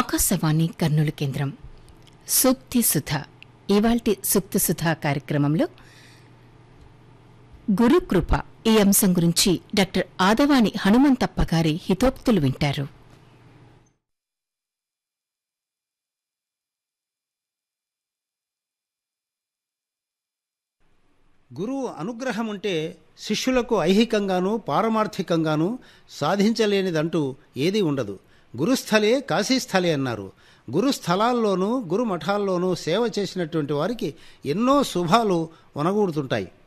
ఆకాశవాణి కర్నూలు కేంద్రం సూక్తి సుధ ఇవాల్టి సూక్తి సుధ కార్యక్రమంలో గురుకృప ఈ అంశం గురించి డాక్టర్ ఆదవాని హనుమంతప్ప గారి హితోక్తులు వింటారు గురువు అనుగ్రహం ఉంటే శిష్యులకు ఐహికంగానూ పారమార్థికంగానూ సాధించలేనిదంటూ ఏదీ ఉండదు గురుస్థలే కాశీస్థలే అన్నారు గురుస్థలాల్లోనూ గురు మఠాల్లోనూ సేవ చేసినటువంటి వారికి ఎన్నో శుభాలు వనగూడుతుంటాయి